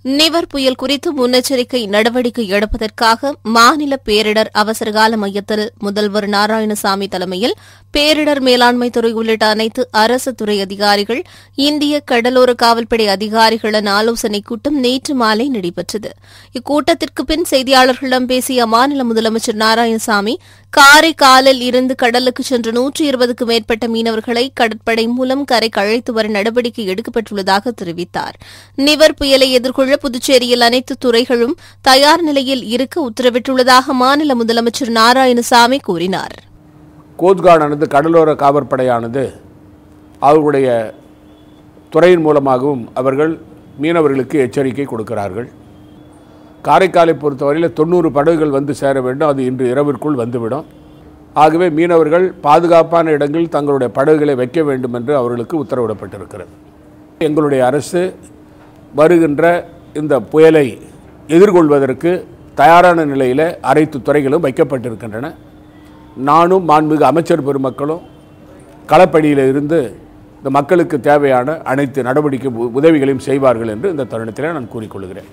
நிவர் புயல் குறித்து முன்னெச்சரிக்கை நடவடிக்கை எடுப்பதற்காக மாநில பேரிடர் அவசரகால மையத்தில் முதல்வர் நாராயணசாமி தலைமையில் பேரிடர் மேலாண்மை துறை உள்ளிட்ட அனைத்து அரசு துறை அதிகாரிகள் இந்திய கடலோர காவல்படை அதிகாரிகளின் ஆலோசனைக் கூட்டம் நேற்று மாலை நடைபெற்றது இக்கூட்டத்திற்கு பின் செய்தியாளர்களிடம் பேசிய அம்மாநில முதலமைச்சர் நாராயணசாமி காரைக்காலில் இருந்து கடலுக்கு சென்ற நூற்றி இருபதுக்கும் மேற்பட்ட மீனவர்களை கடற்படை மூலம் கரைக்கு அழைத்து வர நடவடிக்கை எடுக்கப்பட்டுள்ளதாக தெரிவித்தார் நிவர் புயலை எதிர்கொள்ள புதுச்சேரியில் அனைத்து துறைகளும் தயார் நிலையில் இருக்க உத்தரவிட்டுள்ளதாக மாநில முதலமைச்சர் நாராயணசாமி கூறினார் கோஸ்ட்கார்டானது கடலோர காவற்படையானது அவர்களுடைய துறையின் மூலமாகவும் அவர்கள் மீனவர்களுக்கு எச்சரிக்கை கொடுக்கிறார்கள் காரைக்காலை பொறுத்தவரையில் தொண்ணூறு படகுகள் வந்து சேர வேண்டும் அது இன்று இரவிற்குள் வந்துவிடும் ஆகவே மீனவர்கள் பாதுகாப்பான இடங்களில் தங்களுடைய படகுகளை வைக்க வேண்டும் என்று அவர்களுக்கு உத்தரவிடப்பட்டிருக்கிறது எங்களுடைய அரசு வருகின்ற இந்த புயலை எதிர்கொள்வதற்கு தயாரான நிலையில் அனைத்து துறைகளும் வைக்கப்பட்டிருக்கின்றன நானும் மாண்புமிகு அமைச்சர் பெருமக்களும் களப்பணியில் இருந்து இந்த மக்களுக்கு தேவையான அனைத்து நடவடிக்கை உ- உதவிகளையும் செய்வார்கள் என்று இந்த தருணத்தில் நான் கூறிக்கொள்கிறேன்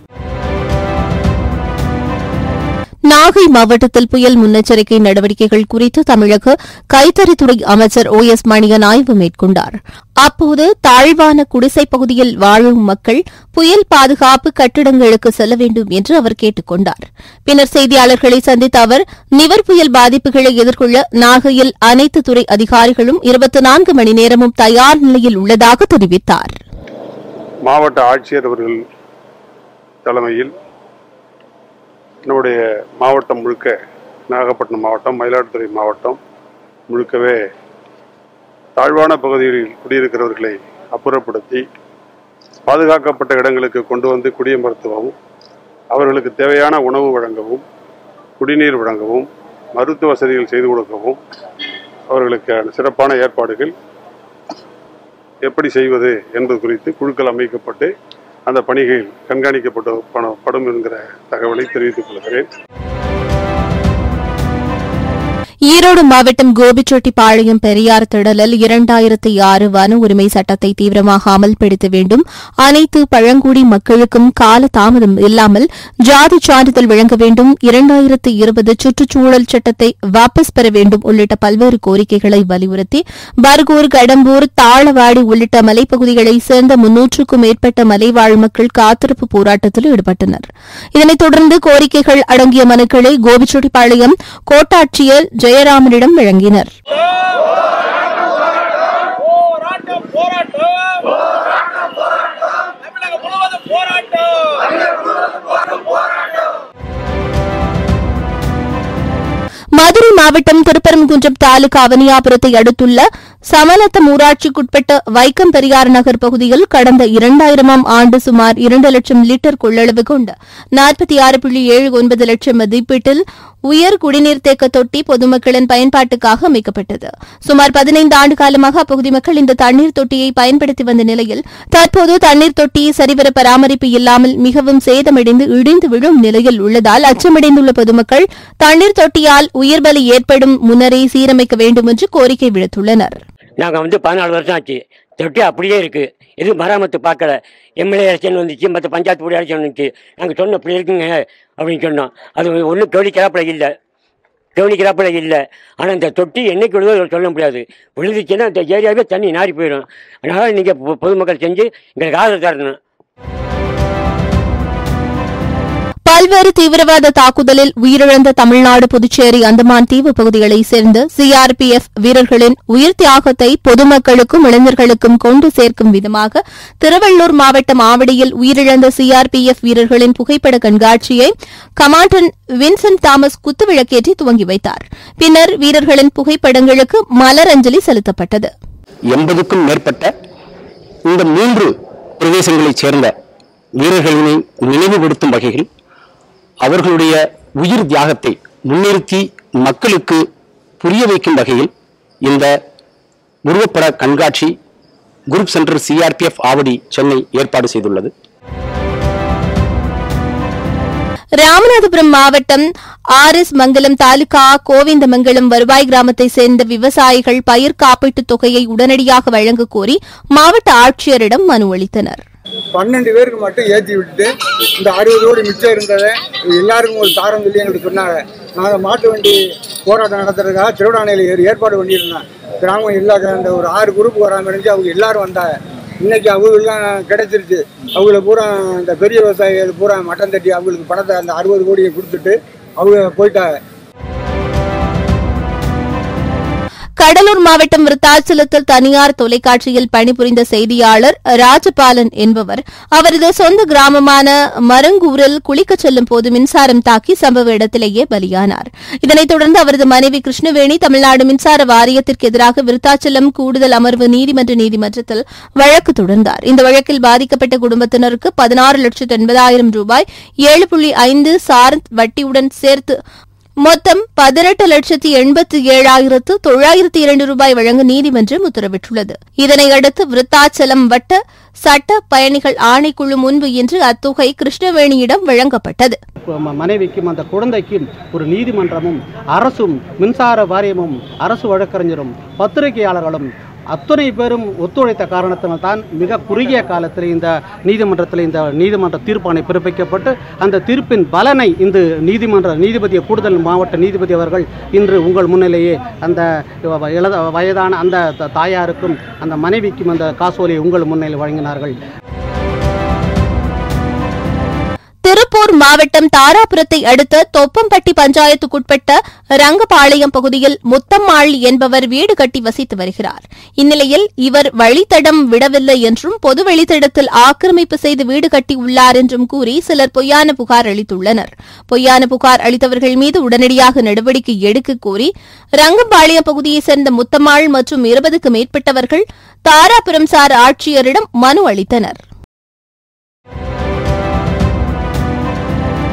நாகை மாவட்டத்தில் புயல் முன்னெச்சரிக்கை நடவடிக்கைகள் குறித்து தமிழக கைத்தறித்துறை அமைச்சர் ஓ எஸ் மணியன் ஆய்வு மேற்கொண்டார் அப்போது தாழ்வான குடிசைப் பகுதியில் வாழும் மக்கள் புயல் பாதுகாப்பு கட்டிடங்களுக்கு செல்ல வேண்டும் என்று அவர் கேட்டுக் கொண்டார் பின்னர் செய்தியாளர்களை சந்தித்த அவர் நிவர் புயல் பாதிப்புகளை எதிர்கொள்ள நாகையில் அனைத்து துறை அதிகாரிகளும் இருபத்தி நான்கு மணி நேரமும் தயார் நிலையில் உள்ளதாக தெரிவித்தார் மாவட்ட ஆட்சியர் அவர்கள் தலைமையில் நம்முடைய மாவட்டம் முழுக்க நாகப்பட்டினம் மாவட்டம் மயிலாடுதுறை மாவட்டம் முழுக்கவே தாழ்வான பகுதிகளில் குடியிருக்கிறவர்களை அப்புறப்படுத்தி பாதுகாக்கப்பட்ட இடங்களுக்கு கொண்டு வந்து குடியமர்த்தவும் அவர்களுக்கு தேவையான உணவு வழங்கவும் குடிநீர் வழங்கவும் மருத்துவ வசதிகள் செய்து கொடுக்கவும் அவர்களுக்கான சிறப்பான ஏற்பாடுகள் எப்படி செய்வது என்பது குறித்து குழுக்கள் அமைக்கப்பட்டு அந்த பணிகள் கண்காணிக்கப்பட்டு பண- படும் என்கிற தகவலை தெரிவித்துக் கொள்கிறேன் ஈரோடு மாவட்டம் கோபிச்செட்டிப்பாளையம் பெரியார் திடலில் இரண்டாயிரத்தி ஆறு வன உரிமை சட்டத்தை தீவிரமாக அமல்படுத்த வேண்டும் அனைத்து பழங்குடி மக்களுக்கும் கால தாமதம் இல்லாமல் ஜாதி சான்றிதழ் வழங்க வேண்டும் இரண்டாயிரத்தி இருபது சுற்றுச்சூழல் சட்டத்தை வாபஸ் பெற வேண்டும் உள்ளிட்ட பல்வேறு கோரிக்கைகளை வலியுறுத்தி பர்கூர் கடம்பூர் தாளவாடி உள்ளிட்ட மலைப்பகுதிகளைச் சேர்ந்த முன்னூற்றுக்கும் மேற்பட்ட மலைவாழ் மக்கள் காத்திருப்பு போராட்டத்தில் ஈடுபட்டனர் இதனைத் தொடர்ந்து கோரிக்கைகள் அடங்கிய மனுக்களை கோபிச்செட்டிப்பாளையம் கோட்டாட்சியர் ஜெயராமனிடம் வழங்கினர் போராட்டம் போராட்டம் தமிழகம் முழுவதும் போராட்டம் மதுரை மாவட்டம் திருப்பரங்குன்றம் தாலுகா அவனியாபுரத்தை அடுத்துள்ள சமலத்தம் ஊராட்சிக்குட்பட்ட வைக்கம் பெரியார் நகர் பகுதியில் கடந்த இரண்டாயிரமாம் ஆண்டு சுமார் இரண்டு லட்சம் லிட்டர் கொள்ளளவு கொண்ட நாற்பத்தி ஆறு புள்ளி ஏழு ஒன்பது லட்சம் மதிப்பீட்டில் உயர் குடிநீர் தேக்க தொட்டி பொதுமக்களின் பயன்பாட்டுக்காக அமைக்கப்பட்டது சுமார் பதினைந்து ஆண்டு காலமாக அப்பகுதி மக்கள் இந்த தண்ணீர் தொட்டியை பயன்படுத்தி வந்த நிலையில் தற்போது தண்ணீர் தொட்டி சரிவர பராமரிப்பு இல்லாமல் மிகவும் சேதமடைந்து இடிந்து விழும் நிலையில் உள்ளதால் அச்சமடைந்துள்ள பொதுமக்கள் தண்ணீர் தொட்டியால் உயிர்பலி ஏற்படும் முன்னரே சீரமைக்க வேண்டும் என்று கோரிக்கை விடுத்துள்ளனர் நாங்கள் வந்து பதினாலு வருஷம் ஆச்சு தொட்டி அப்படியே இருக்கு எதுவும் மராமத்து பார்க்கல எம்எல்ஏ எலெக்ஷன் வந்துச்சு மற்ற பஞ்சாயத்து போர்டு எலெக்ஷன் வந்துச்சு நாங்கள் சொன்னோம் இப்படி இருக்குங்க அப்படின்னு சொன்னோம் அது ஒன்றும் கவனிக்கிறாப்புல இல்லை கவனிக்கிறாப்புல இல்லை ஆனால் இந்த தொட்டி என்னைக்கு விழுதோ சொல்ல முடியாது விழுந்துச்சுன்னா இந்த ஏரியாவே தண்ணி நாரி போயிடும் அதனால் நீங்கள் பொதுமக்கள் செஞ்சு எங்களுக்கு ஆதரவு தரணும் பல்வேறு தீவிரவாத தாக்குதலில் உயிரிழந்த தமிழ்நாடு புதுச்சேரி அந்தமான் தீவு பகுதிகளைச் சேர்ந்த சிஆர்பிஎஃப் வீரர்களின் உயிர் தியாகத்தை பொதுமக்களுக்கும் இளைஞர்களுக்கும் கொண்டு சேர்க்கும் விதமாக திருவள்ளூர் மாவட்டம் ஆவடியில் உயிரிழந்த சிஆர்பிஎஃப் வீரர்களின் புகைப்பட கண்காட்சியை கமாண்டன் வின்சென்ட் தாமஸ் குத்துவிளக்கேற்றி துவங்கி வைத்தார் பின்னர் வீரர்களின் புகைப்படங்களுக்கு மலரஞ்சலி செலுத்தப்பட்டது எண்பதுக்கும் மேற்பட்ட இந்த மூன்று பிரதேசங்களைச் சேர்ந்த வீரர்களினை நினைவுபடுத்தும் வகையில் அவர்களுடைய உயிர் தியாகத்தை முன்னிறுத்தி மக்களுக்கு புரிய வைக்கும் வகையில் இந்த உருவப்பட கண்காட்சி group centre CRPF Avadi Chennai ஏற்பாடு செய்துள்ளது ராமநாதபுரம் மாவட்டம் ஆர் எஸ் மங்கலம் தாலுகா கோவிந்தமங்கலம் வருவாய் கிராமத்தை சேர்ந்த விவசாயிகள் பயிர் காப்பீட்டுத் தொகையை உடனடியாக வழங்கக் கோரி மாவட்ட ஆட்சியரிடம் மனு அளித்தனர் பன்னெண்டு பேருக்கு மட்டும் ஏற்றி விட்டுட்டு இந்த அறுபது கோடி மிச்சம் இருந்ததை எல்லாருக்கும் ஒரு தாரம் சொல்லி எங்களுக்கு சொன்னாங்க நாங்கள் மாட்டு வண்டி போராட்டம் நடத்துறதுக்காக திருவிழானையில் ஏறி ஏற்பாடு பண்ணியிருந்தேன் கிராமம் எல்லா அந்த ஒரு ஆறு குரூப் வராமல் இருந்துச்சு அவங்க எல்லாரும் வந்தாங்க இன்னைக்கு அவங்களுக்குலாம் கிடைச்சிருச்சு அவங்கள பூரா இந்த பெரிய விவசாயிகள் பூரா மட்டம் தட்டி அவங்களுக்கு பணத்தை அந்த அறுபது கோடியை கொடுத்துட்டு அவங்க போயிட்டாங்க கடலூர் மாவட்டம் விருத்தாச்சலத்தில் தனியார் தொலைக்காட்சியில் பணிபுரிந்த செய்தியாளர் ராஜபாலன் என்பவர் அவரது சொந்த கிராமமான மரங்கூரில் குளிக்கச் செல்லும் போது மின்சாரம் தாக்கி சம்பவ இடத்திலேயே பலியானார் இதனைத் தொடர்ந்து அவரது மனைவி கிருஷ்ணவேணி தமிழ்நாடு மின்சார வாரியத்திற்கு எதிராக விருத்தாச்சலம் கூடுதல் அமர்வு நீதிமன்ற நீதிமன்றத்தில் வழக்கு தொடர்ந்தார் இந்த வழக்கில் பாதிக்கப்பட்ட குடும்பத்தினருக்கு பதினாறு லட்சத்து எண்பதாயிரம் ரூபாய் ஏழு புள்ளி ஐந்து சாரந்த் வட்டியுடன் சேர்த்து மொத்தம் பதினெட்டு லட்சத்தி எண்பத்தி ஏழாயிரத்து தொள்ளாயிரத்தி இரண்டு ரூபாய் வழங்க நீதிமன்றம் உத்தரவிட்டுள்ளது இதனையடுத்து விருத்தாச்சலம் வட்ட சட்ட பயணிகள் ஆணைக்குழு முன்பு இன்று அத்தொகை கிருஷ்ணவேணியிடம் வழங்கப்பட்டது ம- மனைவிக்கும் அந்த குழந்தைக்கும் ஒரு நீதிமன்றமும் அரசும் மின்சார வாரியமும் அரசு வழக்கறிஞரும் பத்திரிகையாளர்களும் அத்தனை பேரும் ஒத்துழைத்த காரணத்தினால் தான் மிக குறுகிய காலத்தில் இந்த நீதிமன்றத்தில் இந்த நீதிமன்ற தீர்ப்பாணை பிறப்பிக்கப்பட்டு அந்த தீர்ப்பின் பலனை இந்த நீதிமன்ற நீதிபதி கூடுதல் மாவட்ட நீதிபதி அவர்கள் இன்று உங்கள் முன்னிலேயே அந்த இளத வயதான அந்த த- தாயாருக்கும் அந்த மனைவிக்கும் அந்த காசோலையை உங்கள் முன்னிலையில் வழங்கினார்கள் திருப்பூர் மாவட்டம் தாராபுரத்தை அடுத்த தொப்பம்பட்டி பஞ்சாயத்துக்குட்பட்ட ரங்கபாளையம் பகுதியில் முத்தம்மாள் என்பவர் வீடு கட்டி வசித்து வருகிறார் இந்நிலையில் இவர் வழித்தடம் விடவில்லை என்றும் பொது வழித்தடத்தில் ஆக்கிரமிப்பு செய்து வீடு கட்டியுள்ளார் என்றும் கூறி சிலர் பொய்யான புகார் அளித்துள்ளனர் பொய்யான புகார் அளித்தவர்கள் மீது உடனடியாக நடவடிக்கை எடுக்க கோரி ரங்கம்பாளையம் பகுதியைச் சேர்ந்த முத்தம்மாள் மற்றும் இருபதுக்கு மேற்பட்டவர்கள் தாராபுரம் சார் ஆட்சியரிடம் மனு அளித்தனர்